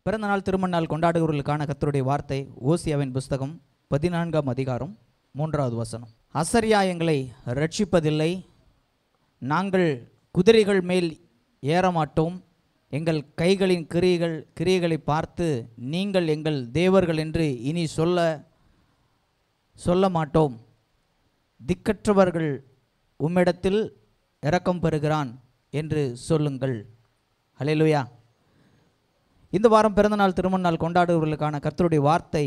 பிறந்த நாள் திருமண நாள் கொண்டாடுகிறவர்களுக்கான கர்த்தருடைய வார்த்தை ஓசியாவின் புஸ்தகம் பதினான்காம் அதிகாரம் மூன்றாவது வசனம் அசரியா எங்களை ரட்சிப்பதில்லை நாங்கள் குதிரைகள் மேல் ஏறமாட்டோம் எங்கள் கைகளின் கிரியைகள் கிரியைகளை பார்த்து நீங்கள் எங்கள் தேவர்கள் என்று இனி சொல்ல சொல்ல மாட்டோம் திக்கற்றவர்கள் உம்மிடத்தில் இரக்கம் பெறுகிறான் என்று சொல்லுங்கள் ஹalleluya இந்த வாரம் பிறந்தநாள் திருமண நாள் கொண்டாடுபவர்களுக்கான கர்த்தருடைய வார்த்தை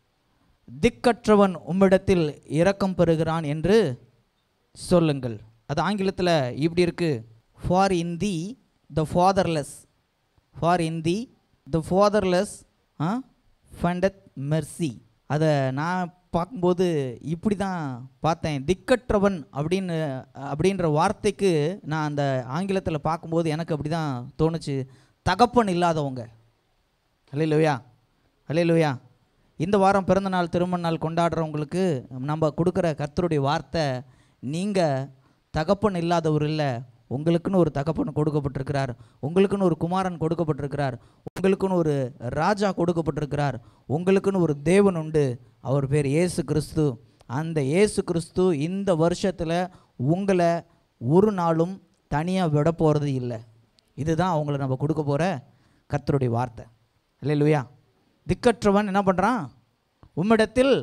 திக்கற்றவன் உம்மிடத்தில் இரக்கம் பெறுகிறான் என்று சொல்லுங்கள் அது ஆங்கிலத்தில் இப்படி இருக்கு for in thee the fatherless for in thee the fatherless findeth mercy அதை நான் பார்க்கும்போது இப்படி தான் பார்த்தேன் திக்கற்றவன் அப்படின்னு அப்படின்ற வார்த்தைக்கு நான் அந்த ஆங்கிலத்தில் பார்க்கும்போது எனக்கு அப்படி தான் தோணுச்சு தகப்பன் இல்லாதவங்க ஹalleluya ஹalleluya இந்த வாரம் பிறந்த நாள் திருமண நாள் கொண்டாடுறவங்களுக்கு நம்ம கொடுக்குற கர்த்தருடைய வார்த்தை நீங்கள் தகப்பன் இல்லாதவர் இல்லை உங்களுக்குன்னு ஒரு தகப்பன் கொடுக்கப்பட்டிருக்கிறார் உங்களுக்குன்னு ஒரு குமாரன் கொடுக்கப்பட்டிருக்கிறார் உங்களுக்குன்னு ஒரு ராஜா கொடுக்கப்பட்டிருக்கிறார் உங்களுக்குன்னு ஒரு தேவன் உண்டு அவர் பேர் இயேசு கிறிஸ்து அந்த இயேசு கிறிஸ்து இந்த வருஷத்தில் உங்களை ஒரு நாளும் தனியாக விட போகிறது இல்லை இதுதான் அவங்கள நம்ம கொடுக்க போகிற கர்த்தருடைய வார்த்தை இல்லையா திக்கற்றவன் என்ன பண்ணுறான் உம்மிடத்தில்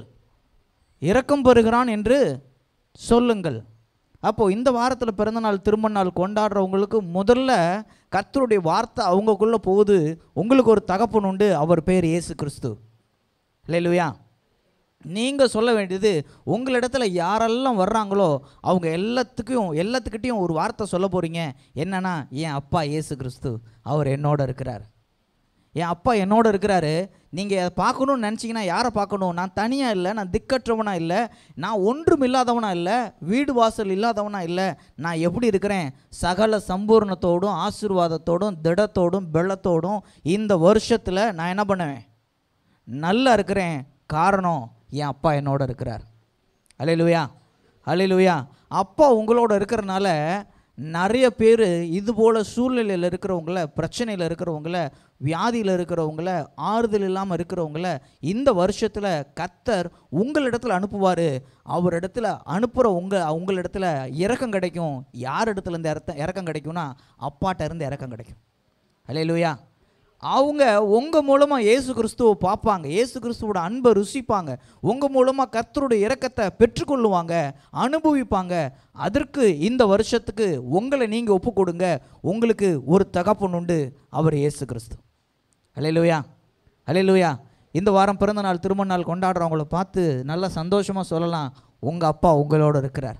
இரக்கம் பெறுகிறான் என்று சொல்லுங்கள் அப்போது இந்த வாரத்தில் பிறந்தநாள் திருமண நாள் கொண்டாடுறவங்களுக்கு முதல்ல கர்த்தருடைய வார்த்தை அவங்கக்குள்ளே போகுது உங்களுக்கு ஒரு தகப்பன் உண்டு அவர் பேர் இயேசு கிறிஸ்து இல்லையா நீங்கள் சொல்ல வேண்டியது உங்களிடத்துல யாரெல்லாம் வர்றாங்களோ அவங்க எல்லாத்துக்கும் எல்லாத்துக்கிட்டையும் ஒரு வார்த்தை சொல்ல போகிறீங்க என்னன்னா என் அப்பா இயேசு கிறிஸ்து அவர் என்னோட இருக்கிறார் என் அப்பா என்னோட இருக்கிறாரு நீங்கள் அதை பார்க்கணும்னு நினச்சிங்கன்னா யாரை பார்க்கணும் நான் தனியாக இல்லை நான் திக்கற்றவனா இல்லை நான் ஒன்றும் இல்லாதவனா இல்லை வீடு வாசல் இல்லாதவனா இல்லை நான் எப்படி இருக்கிறேன் சகல சம்பூர்ணத்தோடும் ஆசீர்வாதத்தோடும் திடத்தோடும் பெள்ளத்தோடும் இந்த வருஷத்தில் நான் என்ன பண்ணுவேன் நல்லா இருக்கிறேன் காரணம் என் அப்பா என்னோட இருக்கிறார் அலையிலுயா அலையிலுயா அப்பா உங்களோட இருக்கிறனால நிறைய பேர் இது போல் சூழ்நிலையில் இருக்கிறவங்கள பிரச்சனையில் இருக்கிறவங்கள வியாதியில் இருக்கிறவங்கள ஆறுதல் இல்லாமல் இருக்கிறவங்கள இந்த வருஷத்தில் கத்தர் உங்களிடத்துல அனுப்புவார் அவர் இடத்துல அனுப்புகிற உங்கள் உங்களிடத்துல இறக்கம் கிடைக்கும் யார் இடத்துல இருந்து இறத்த இறக்கம் கிடைக்கும்னா அப்பாட்ட இருந்து இறக்கம் கிடைக்கும் அலையிலுயா அவங்க உங்கள் மூலமாக இயேசு கிறிஸ்துவை பார்ப்பாங்க இயேசு கிறிஸ்துவோட அன்பை ருசிப்பாங்க உங்கள் மூலமாக கர்த்தருடைய இரக்கத்தை பெற்றுக்கொள்ளுவாங்க அனுபவிப்பாங்க அதற்கு இந்த வருஷத்துக்கு உங்களை நீங்கள் ஒப்பு கொடுங்க உங்களுக்கு ஒரு தகப்பன் உண்டு அவர் இயேசு கிறிஸ்து அலையிலுயா அலையிலுயா இந்த வாரம் பிறந்த நாள் திருமண நாள் கொண்டாடுறவங்கள பார்த்து நல்லா சந்தோஷமாக சொல்லலாம் உங்கள் அப்பா உங்களோட இருக்கிறார்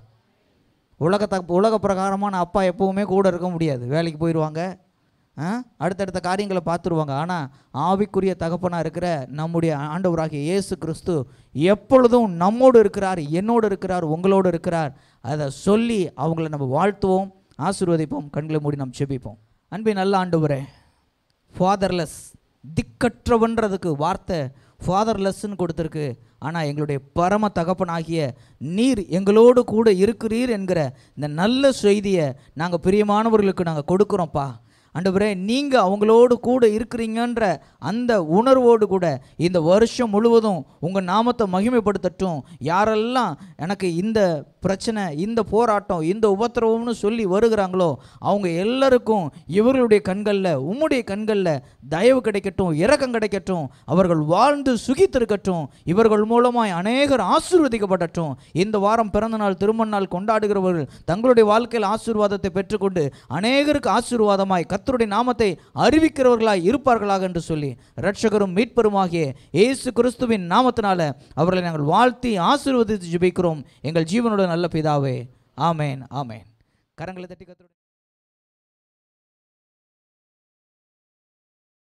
உலகத்தை உலக பிரகாரமான அப்பா எப்பவுமே கூட இருக்க முடியாது வேலைக்கு போயிடுவாங்க ஆ? அடுத்தடுத்த காரியங்களை பார்த்துருவாங்க ஆனால் ஆவிக்குரிய தகப்பனாக இருக்கிற நம்முடைய ஆண்டவராகிய இயேசு கிறிஸ்து எப்பொழுதும் நம்மோடு இருக்கிறார் என்னோடு இருக்கிறார் உங்களோடு இருக்கிறார் அதை சொல்லி அவங்கள நம்ம வாழ்த்துவோம் ஆசீர்வதிப்போம் கண்களை மூடி நம்ம செபிப்போம் அன்பின் நல்ல ஆண்டவரே ஃபாதர்லெஸ் திக்கற்றவன்றதுக்கு வார்த்தை ஃபாதர்லெஸ்ன்னு கொடுத்துருக்கு ஆனால் எங்களுடைய பரம தகப்பனாகிய நீர் எங்களோடு கூட இருக்கிறீர் என்கிற இந்த நல்ல செய்தியை நாங்கள் பிரியமானவர்களுக்கு நாங்கள் கொடுக்குறோம்ப்பா ஆண்டவரே நீங்கள் அவங்களோடு கூட இருக்கிறீங்கன்ற அந்த உணர்வோடு கூட இந்த வருஷம் முழுவதும் உங்கள் நாமத்தை மகிமைப்படுத்தட்டும் யாரெல்லாம் எனக்கு இந்த பிரச்சனை இந்த போராட்டம் இந்த உபத்திரவம்னு சொல்லி வருகிறாங்களோ அவங்க எல்லாருக்கும் இவர்களுடைய கண்களில் உம்முடைய கண்களில் தயவு கிடைக்கட்டும் இரக்கம் கிடைக்கட்டும் அவர்கள் வாழ்ந்து சுகித்திருக்கட்டும் இவர்கள் மூலமாய் அநேகர் ஆசீர்வதிக்கப்படட்டும் இந்த வாரம் பிறந்த நாள் திருமண நாள் கொண்டாடுகிறவர்கள் தங்களுடைய வாழ்க்கையில் ஆசீர்வாதத்தை பெற்றுக்கொண்டு அநேகருக்கு ஆசீர்வாதமாய் கர்த்தருடைய நாமத்தை அறிவிக்கிறவர்களாய் இருப்பார்களாக என்று சொல்லி இரட்சகரும் மீட்பருமாகிய இயேசு கிறிஸ்துவின் நாமத்தினால அவர்களை நாங்கள் வாழ்த்தி ஆசீர்வதித்து ஜெபிக்கிறோம் எங்கள் ஜீவனோட நல்ல பிதாவே ஆமேன் ஆமேன் கரங்களை தட்டி கர்த்தருடைய